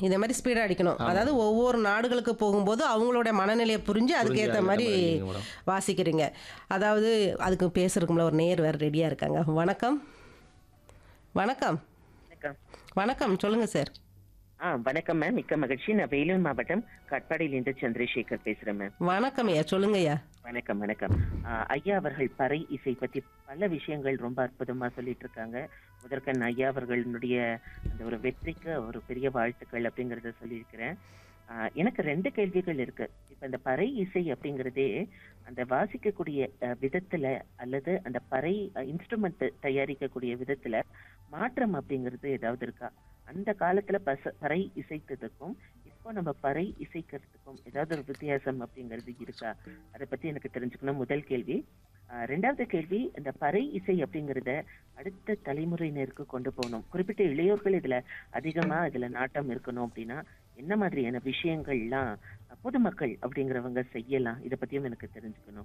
இதே மாதிரி ஸ்பீடாக அடிக்கணும் அதாவது ஒவ்வொரு நாடுகளுக்கு போகும்போது அவங்களோட மனநிலையை புரிஞ்சு அதுக்கேற்ற அதுக்கேத்த மாதிரி மாதிரி அடிக்கணும் மேடம். வாசிக்கிறீங்க அதாவது அதுக்கு பேசுறதுக்குள்ள ஒரு நேர் வேறு ரெடியாக இருக்காங்க வணக்கம் வணக்கம் வணக்கம் வணக்கம் சொல்லுங்கள் சார் ஆ வணக்கம் மேம் மிக்க மகிழ்ச்சி நான் வேலூர் மாவட்டம் காட்பாடியிலிருந்து சந்திரசேகர் பேசுறேன் மேம் வணக்கம் ஐயா சொல்லுங்கய்யா வணக்கம் வணக்கம் ஆ, ஐயா அவர்கள் பறை இசை பத்தி பல விஷயங்கள் ரொம்ப அற்புதமா சொல்லிட்டு இருக்காங்க முதற்கண் ஐயா அவர்களுடைய அந்த ஒரு வெற்றிக்கு ஒரு பெரிய வாழ்த்துக்கள் அப்படிங்கறத சொல்லியிருக்கிறேன் ஆ, எனக்கு ரெண்டு கேள்விகள் இருக்கு இப்ப இந்த பறை இசை அப்படிங்கறதே அந்த வாசிக்கக்கூடிய அ, விதத்துல அல்லது அந்த பறை இன்ஸ்ட்ருமெண்ட் தயாரிக்கக்கூடிய விதத்துல மாற்றம் அப்படிங்கிறது ஏதாவது இருக்கா அந்த காலத்துல பச பறை இசைத்ததுக்கும் இப்போ நம்ம பறை இசைக்கிறதுக்கும் ஏதாவது ஒரு வித்தியாசம் அப்படிங்கிறது இருக்கா அதை பத்தி எனக்கு தெரிஞ்சுக்கணும் முதல் கேள்வி ஆஹ் ரெண்டாவது கேள்வி இந்த பறை இசை அப்படிங்கறத அடுத்த தலைமுறையினருக்கு கொண்டு போகணும் குறிப்பிட்ட இளையோர்கள் இதுல அதிகமா இதுல நாட்டம் இருக்கணும் அப்படின்னா என்ன மாதிரியான விஷயங்கள்லாம் பொதுமக்கள் அப்படிங்கிறவங்க செய்யலாம் இதை பத்தியும் எனக்கு தெரிஞ்சுக்கணும்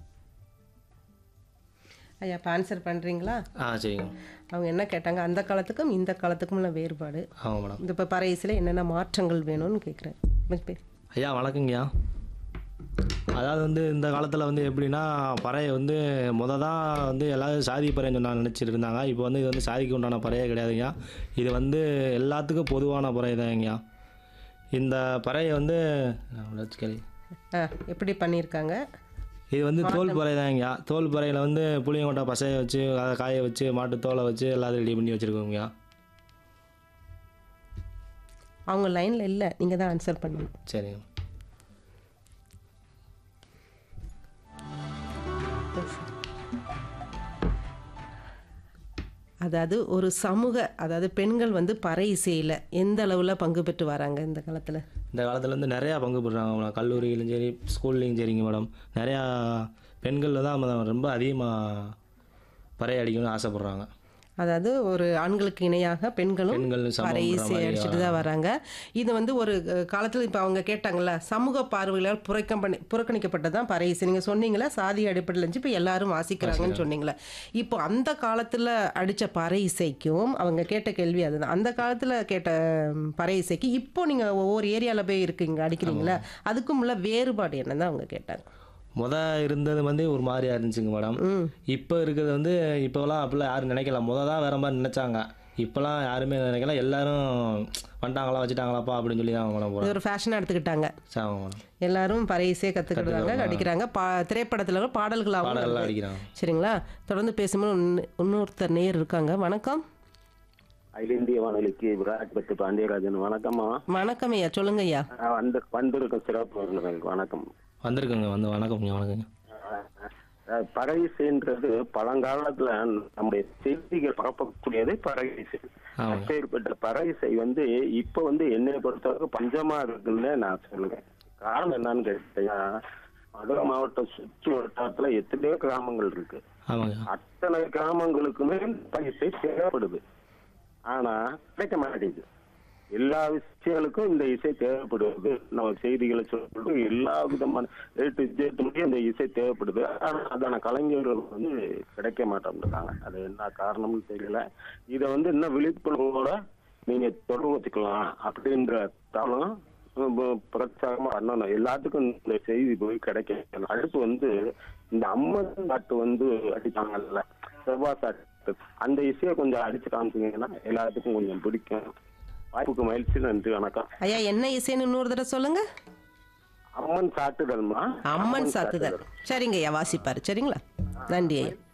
ஐயா இப்போ ஆன்சர் பண்ணுறீங்களா ஆ சரிங்க அவங்க என்ன கேட்டாங்க அந்த காலத்துக்கும் இந்த காலத்துக்கும் உள்ள வேறுபாடு ஆமாம் மேடம் இந்த இப்போ பறையசில் என்னென்ன மாற்றங்கள் வேணும்னு கேட்குறேன் ஐயா வணக்கங்கய்யா அதாவது வந்து இந்த காலத்தில் வந்து எப்படின்னா பறையை வந்து முத தான் வந்து எல்லாரும் சாதி பறைன்னு நான் நினச்சிட்டு இருந்தாங்க இப்போ வந்து இது வந்து சாதிக்கு உண்டான பறையே கிடையாதுங்கய்யா இது வந்து எல்லாத்துக்கும் பொதுவான பறை தாங்கய்யா இந்த பறையை வந்து கேள்வி ஆ எப்படி பண்ணியிருக்காங்க இது வந்து தோல் பறை தாங்கய்யா தோல் பறையில் வந்து புளியங்கொட்டை பசையை வச்சு அதை காய வச்சு மாட்டு தோலை வச்சு எல்லாத்தையும் ரெடி பண்ணி வச்சுருக்கோங்கய்யா அவங்க லைனில் இல்லை நீங்கள் தான் ஆன்சர் பண்ணணும் சரிங்க அதாவது ஒரு சமூக அதாவது பெண்கள் வந்து பறை இசையில் எந்த அளவில் பங்கு பெற்று வராங்க இந்த காலத்தில் இந்த காலத்தில் வந்து நிறையா பங்கு பெறுறாங்க மேடம் கல்லூரியிலும் சரி ஸ்கூல்லையும் சரிங்க மேடம் நிறையா பெண்கள் தான் ம- ரொம்ப அதிகமாக பறை அடிக்கணும்னு ஆசைப்பட்றாங்க அதாவது ஒரு ஆண்களுக்கு இணையாக பெண்களும் பெண்கள் சமம்ன்ற பறை இசை மாதிரி அடிச்சுட்டு தான் வராங்க இது வந்து ஒரு காலத்தில் இப்போ அவங்க கேட்டாங்கல்ல சமூக பார்வைகளால் புறக்கம் பண்ணி புறக்கணிக்கப்பட்டது தான் பறை இசை நீங்கள் சொன்னீங்களா சாதி அடிப்படையில் இருந்துச்சு இப்போ எல்லாரும் வாசிக்கிறாங்கன்னு சொன்னீங்களே இப்போ அந்த காலத்தில் அடித்த பறை இசைக்கும் அவங்க கேட்ட கேள்வி அதுதான் அந்த காலத்தில் கேட்ட ம், பறை இசைக்கு இப்போ நீங்கள் ஒவ்வொரு ஏரியாவில் போய் இருக்கீங்க அடிக்கிறீங்களா அதுக்கும் உள்ள வேறுபாடு என்னன்னு அவங்க கேட்டாங்க முத இருந்தது வந்து ஒரு மாதிரியா இருந்துச்சுங்க மேடம் இப்போ இருக்கிறது வந்து இப்போலாம் அப்படிலாம் யாரும் நினைக்கல முத தான் வேற மாதிரி நினைச்சாங்க இப்போலாம் யாருமே நினைக்கல எல்லாரும் வந்துட்டாங்களா வச்சுட்டாங்களாப்பா அப்படின்னு சொல்லி தான் மேடம் இது போகிறோம் ஒரு ஃபேஷனாக எடுத்துக்கிட்டாங்க சாங்க மேடம் எல்லாரும் பறை இசையை கற்றுக்கிடுறாங்க அடிக்கிறாங்க பா திரைப்படத்தில் பாடல்களாகவும் பாடல்கள் வருது. அடிக்கிறாங்க சரிங்களா தொடர்ந்து பேசும்போது இன்னொ- இன்னொருத்தர் நேர் இருக்காங்க வணக்கம் அகில இந்திய வானொலிக்கு விராட்பட்டு பாண்டியராஜன் வணக்கம்மா வணக்கம் ஐயா சொல்லுங்க ஐயா நான் வந்து வந்திருக்கும் சிறப்பு விருந்தினருக்கு வணக்கம் வந்திருக்குங்க வந்து வணக்கம்ங்க வணக்கங்க அஹ் பறையிசைன்றது பழங்காலத்துல நம்முடைய செய்திகள் பரப்பக்கூடியது பறையிசை ஆமாங்க. அப்பேற்பட்ட பறையிசை வந்து இப்ப வந்து என்னை பொறுத்தவரைக்கும் பஞ்சமா இருக்குன்னு நான் சொல்லுவேன் காரணம் என்னன்னு கேட்டீங்கன்னா மதுரை மாவட்டம் சுற்று வட்டாரத்துல எத்தனையோ கிராமங்கள் இருக்கு ஆமாங்க அத்தனை கிராமங்களுக்குமே பயிற்சி தேவைப்படுது ஆனா கிடைக்க மாட்டேங்குது எல்லா விஷயங்களுக்கும் இந்த இசை தேவைப்படுது நம்ம செய்திகளை சொல்றது எல்லா விதமான ஏ டு ஜெட் முடியும் இந்த இசை தேவைப்படுது ஆனா அதான கலைஞர்கள் வந்து கிடைக்க மாட்டேன்றாங்க அது என்ன காரணம்னு தெரியல இதை வந்து இன்னும் விழிப்புணர்வோட நீங்க தொடர்பு வச்சுக்கலாம் அப்படின்ற தளம் பிரச்சாரமா பண்ணணும் எல்லாத்துக்கும் இந்த செய்தி போய் கிடைக்கணும் அடுத்து வந்து இந்த அம்மன் பாட்டு வந்து அடிச்சாங்கல்ல செவ்வாய் சாட்டு அந்த இசையை கொஞ்சம் அடிச்சு காமிச்சீங்கன்னா எல்லாத்துக்கும் கொஞ்சம் பிடிக்கும் வாய்ப்புக்கு மகிழ்ச்சி நன்றி வணக்கம் ஐயா என்ன இசைன்னு இன்னொரு தடவை சொல்லுங்க அம்மன் சாட்டுதல்மா அம்மன் சாத்துதல் சரிங்க ஐயா வாசிப்பாரு சரிங்களா நன்றி ஐயா